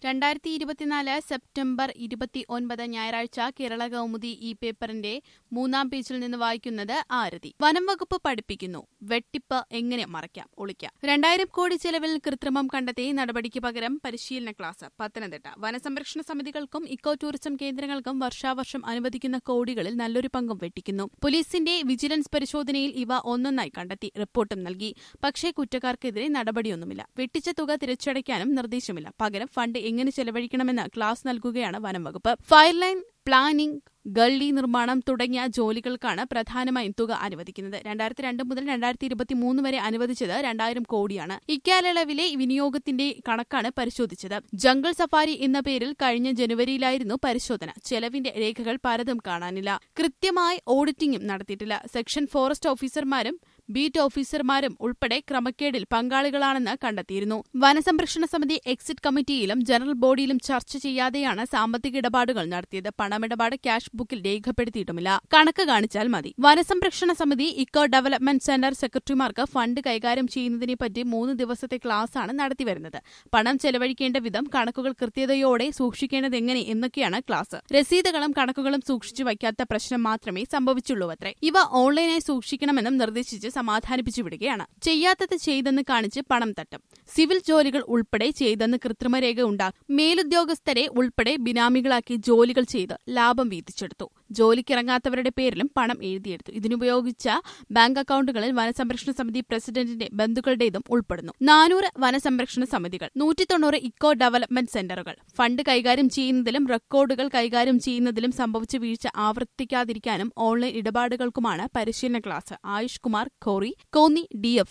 രണ്ടായിരത്തി ഇരുപത്തിനാല് സെപ്റ്റംബർ ഇരുപത്തി ഒൻപത് ഞായറാഴ്ച കേരള കൗമുദി ഈ പേപ്പറിന്റെ മൂന്നാം പേജിൽ നിന്ന് വായിക്കുന്നത് ആരതി വനം വകുപ്പ് പഠിപ്പിക്കുന്നു വെട്ടിപ്പ് എങ്ങനെ മറയ്ക്കാം ഒളിക്കാം രണ്ടായിരം കോടി ചെലവിൽ കൃത്രിമം കണ്ടെത്തി നടപടിക്ക് പകരം പരിശീലന ക്ലാസ് പത്തനംതിട്ട വനസംരക്ഷണ സമിതികൾക്കും ഇക്കോ ടൂറിസം കേന്ദ്രങ്ങൾക്കും വർഷാവർഷം അനുവദിക്കുന്ന കോടികളിൽ നല്ലൊരു പങ്കും വെട്ടിക്കുന്നു പോലീസിന്റെ വിജിലൻസ് പരിശോധനയിൽ ഇവ ഒന്നൊന്നായി കണ്ടെത്തി റിപ്പോർട്ടും നൽകി പക്ഷേ കുറ്റക്കാർക്കെതിരെ നടപടിയൊന്നുമില്ല വെട്ടിച്ച തുക തിരിച്ചടയ്ക്കാനും നിർദ്ദേശമില്ല പകരം ഫണ്ട് എങ്ങനെ ചെലവഴിക്കണമെന്ന് ക്ലാസ് നൽകുകയാണ് വനം വകുപ്പ് ഫയർലൈൻ പ്ലാനിംഗ് ഗള്ളി നിർമ്മാണം തുടങ്ങിയ ജോലികൾക്കാണ് പ്രധാനമായും തുക അനുവദിക്കുന്നത് രണ്ടായിരത്തി രണ്ട് മുതൽ രണ്ടായിരത്തി ഇരുപത്തി മൂന്ന് വരെ അനുവദിച്ചത് രണ്ടായിരം കോടിയാണ് ഇക്കാലയളവിലെ വിനിയോഗത്തിന്റെ കണക്കാണ് പരിശോധിച്ചത് ജംഗിൾ സഫാരി എന്ന പേരിൽ കഴിഞ്ഞ ജനുവരിയിലായിരുന്നു പരിശോധന ചെലവിന്റെ രേഖകൾ പലതും കാണാനില്ല കൃത്യമായി ഓഡിറ്റിംഗും നടത്തിയിട്ടില്ല സെക്ഷൻ ഫോറസ്റ്റ് ഓഫീസർമാരും ബീറ്റ് ഓഫീസർമാരും ഉൾപ്പെടെ ക്രമക്കേടിൽ പങ്കാളികളാണെന്ന് കണ്ടെത്തിയിരുന്നു വനസംരക്ഷണ സമിതി എക്സിറ്റ് കമ്മിറ്റിയിലും ജനറൽ ബോഡിയിലും ചർച്ച ചെയ്യാതെയാണ് സാമ്പത്തിക ഇടപാടുകൾ നടത്തിയത് പണമിടപാട് ക്യാഷ് ബുക്കിൽ രേഖപ്പെടുത്തിയിട്ടുമില്ല കണക്ക് കാണിച്ചാൽ മതി വനസംരക്ഷണ സമിതി ഇക്കോ ഡെവലപ്മെന്റ് സെന്റർ സെക്രട്ടറിമാർക്ക് ഫണ്ട് കൈകാര്യം ചെയ്യുന്നതിനെപ്പറ്റി മൂന്ന് ദിവസത്തെ ക്ലാസാണ് നടത്തിവരുന്നത് പണം ചെലവഴിക്കേണ്ട വിധം കണക്കുകൾ കൃത്യതയോടെ സൂക്ഷിക്കേണ്ടതെങ്ങനെ എന്നൊക്കെയാണ് ക്ലാസ് രസീതുകളും കണക്കുകളും സൂക്ഷിച്ചു വയ്ക്കാത്ത പ്രശ്നം മാത്രമേ സംഭവിച്ചുള്ളൂവത്രേ ഇവ ഓൺലൈനായി സൂക്ഷിക്കണമെന്നും നിർദ്ദേശിച്ച് സമാധാനിപ്പിച്ചു വിടുകയാണ് ചെയ്യാത്തത് ചെയ്തെന്ന് കാണിച്ച് പണം തട്ടും സിവിൽ ജോലികൾ ഉൾപ്പെടെ ചെയ്തെന്ന് കൃത്രിമരേഖ ഉണ്ടാക്കും മേലുദ്യോഗസ്ഥരെ ഉൾപ്പെടെ ബിനാമികളാക്കി ജോലികൾ ചെയ്ത് ലാഭം വീതിച്ചെടുത്തു ജോലിക്കിറങ്ങാത്തവരുടെ പേരിലും പണം എഴുതിയെടുത്തു ഇതിനുപയോഗിച്ച ബാങ്ക് അക്കൌണ്ടുകളിൽ വനസംരക്ഷണ സമിതി പ്രസിഡന്റിന്റെ ബന്ധുക്കളുടേതും ഉൾപ്പെടുന്നു നാനൂറ് വനസംരക്ഷണ സമിതികൾ നൂറ്റി തൊണ്ണൂറ് ഇക്കോ ഡെവലപ്മെന്റ് സെന്ററുകൾ ഫണ്ട് കൈകാര്യം ചെയ്യുന്നതിലും റെക്കോർഡുകൾ കൈകാര്യം ചെയ്യുന്നതിലും സംഭവിച്ച വീഴ്ച ആവർത്തിക്കാതിരിക്കാനും ഓൺലൈൻ ഇടപാടുകൾക്കുമാണ് പരിശീലന ക്ലാസ് ആയുഷ് കുമാർ ഖോറി കോന്നി ഡി